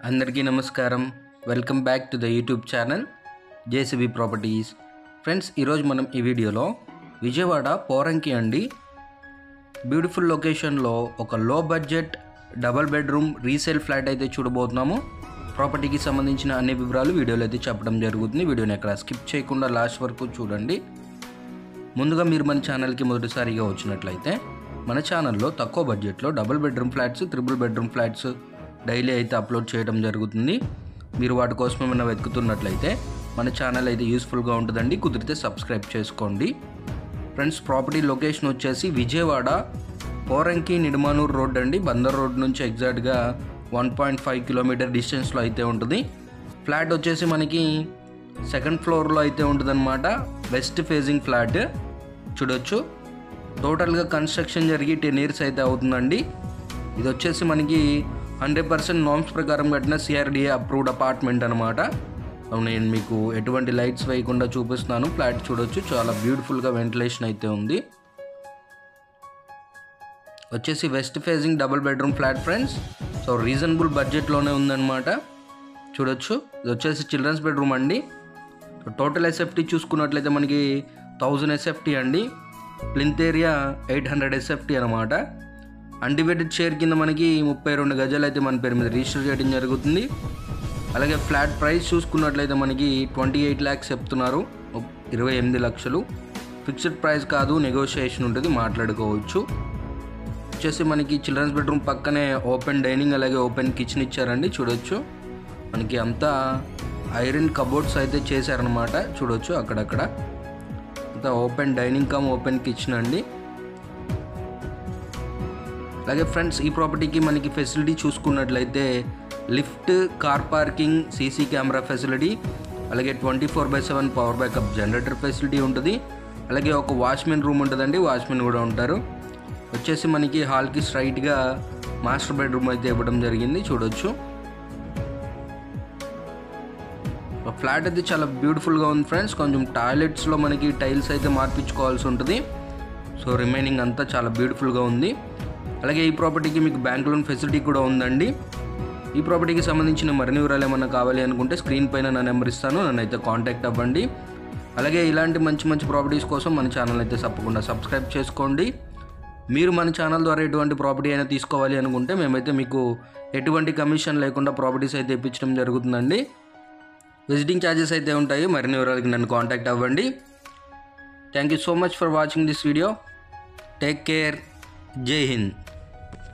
అందరికీ నమస్కారం welcome back to the YouTube channel JCB properties friends ఈరోజు మనం ఈ వీడియోలో విజయవాడ పోరంకి అండి బ్యూటిఫుల్ లొకేషన్లో ఒక low budget double bedroom resale flat అయితే చూడబోతున్నాము ప్రాపర్టీకి సంబంధించిన అన్ని వివరాలు వీడియోలో అయితే చెప్పడం జరుగుతుంది వీడియోని ఎక్కడ స్కిప్ చేయకుండా లాస్ట్ వరకు చూడండి ముందుగా మీరు మన ఛానల్కి మొదటిసారిగా వచ్చినట్లయితే మన ఛానల్లో తక్కువ బడ్జెట్లో double bedroom flats triple bedroom flats daily అయితే అప్లోడ్ చేయడం జరుగుతుంది మీరు వాటి కోసం ఏమైనా వెతుకుతున్నట్లయితే మన ఛానల్ అయితే యూస్ఫుల్గా ఉంటుందండి కుదిరితే సబ్స్క్రైబ్ చేసుకోండి ఫ్రెండ్స్ ప్రాపర్టీ లొకేషన్ వచ్చేసి విజయవాడ పోరంకి నిడమానూర్ రోడ్ అండి బందర్ రోడ్ నుంచి ఎగ్జాక్ట్గా వన్ పాయింట్ ఫైవ్ కిలోమీటర్ డిస్టెన్స్లో అయితే ఉంటుంది ఫ్లాట్ వచ్చేసి మనకి సెకండ్ ఫ్లోర్లో అయితే ఉంటుందన్నమాట వెస్ట్ ఫేజింగ్ ఫ్లాట్ చూడొచ్చు టోటల్గా కన్స్ట్రక్షన్ జరిగి టెన్ ఇయర్స్ అయితే అవుతుందండి ఇది వచ్చేసి మనకి హండ్రెడ్ పర్సెంట్ నామ్స్ ప్రకారం కట్టిన సిఆర్డిఏ అప్రూవ్డ్ అపార్ట్మెంట్ అనమాట నేను మీకు ఎటువంటి లైట్స్ వేయకుండా చూపిస్తున్నాను ఫ్లాట్ చూడొచ్చు చాలా బ్యూటిఫుల్గా వెంటిలేషన్ అయితే ఉంది వచ్చేసి west facing double bedroom flat friends so reasonable బడ్జెట్లోనే ఉందన్నమాట చూడొచ్చు ఇది వచ్చేసి చిల్డ్రన్స్ బెడ్రూమ్ అండి టోటల్ ఎస్ఎఫ్టీ చూసుకున్నట్లయితే మనకి థౌజండ్ ఎస్ఎఫ్టీ అండి plinth area eight hundred SFT అనమాట అన్డివైడెడ్ షేర్ కింద మనకి ముప్పై రెండు గజాలు అయితే మన పేరు మీద రిజిస్టర్ చేయడం జరుగుతుంది అలాగే ఫ్లాట్ ప్రైస్ చూసుకున్నట్లయితే మనకి ట్వంటీ ఎయిట్ ల్యాక్స్ చెప్తున్నారు ఇరవై ఎనిమిది లక్షలు ఫిక్స్డ్ ప్రైస్ కాదు నెగోషియేషన్ ఉంటుంది మాట్లాడుకోవచ్చు వచ్చేసి మనకి చిల్డ్రన్స్ బెడ్రూమ్ పక్కనే ఓపెన్ డైనింగ్ అలాగే ఓపెన్ కిచెన్ ఇచ్చారండి చూడొచ్చు మనకి అంతా ఐరన్ కబోర్డ్స్ అయితే చేశారనమాట చూడొచ్చు అక్కడక్కడ అంతా open dining come open kitchen అండి అలాగే ఫ్రెండ్స్ ఈ ప్రాపర్టీకి మనకి ఫెసిలిటీ చూసుకున్నట్లయితే lift car parking CC camera facility అలాగే twenty four by seven power backup generator facility ఉంటుంది అలాగే ఒక వాచ్మెన్ రూమ్ ఉంటుందండి వాచ్మెన్ కూడా ఉంటారు వచ్చేసి మనకి హాల్కి స్ట్రైట్గా మాస్టర్ బెడ్రూమ్ అయితే ఇవ్వడం జరిగింది చూడొచ్చు ఫ్లాట్ అయితే చాలా బ్యూటిఫుల్గా ఉంది ఫ్రెండ్స్ కొంచెం టాయిలెట్స్లో మనకి టైల్స్ అయితే మార్పించుకోవాల్సి ఉంటుంది సో రిమైనింగ్ అంతా చాలా బ్యూటిఫుల్గా ఉంది అలాగే ఈ ప్రాపర్టీకి మీకు బ్యాంక్ లోన్ ఫెసిలిటీ కూడా ఉందండి ఈ ప్రాపర్టీకి సంబంధించిన మరిన్ని వివరాలు ఏమన్నా కావాలి అనుకుంటే స్క్రీన్ పైన నా నెంబర్ ఇస్తాను నన్ను అయితే కాంటాక్ట్ అవ్వండి అలాగే ఇలాంటి మంచి మంచి ప్రాపర్టీస్ కోసం మన ఛానల్ అయితే తప్పకుండా సబ్స్క్రైబ్ చేసుకోండి మీరు మన ఛానల్ ద్వారా ఎటువంటి ప్రాపర్టీ అయినా తీసుకోవాలి అనుకుంటే మేమైతే మీకు ఎటువంటి కమిషన్ లేకుండా ప్రాపర్టీస్ అయితే ఇప్పించడం జరుగుతుందండి విజిటింగ్ ఛార్జెస్ అయితే ఉంటాయి మరిన్ని వివరాలకి నన్ను కాంటాక్ట్ అవ్వండి thank you so much for watching this video take care జై హింద్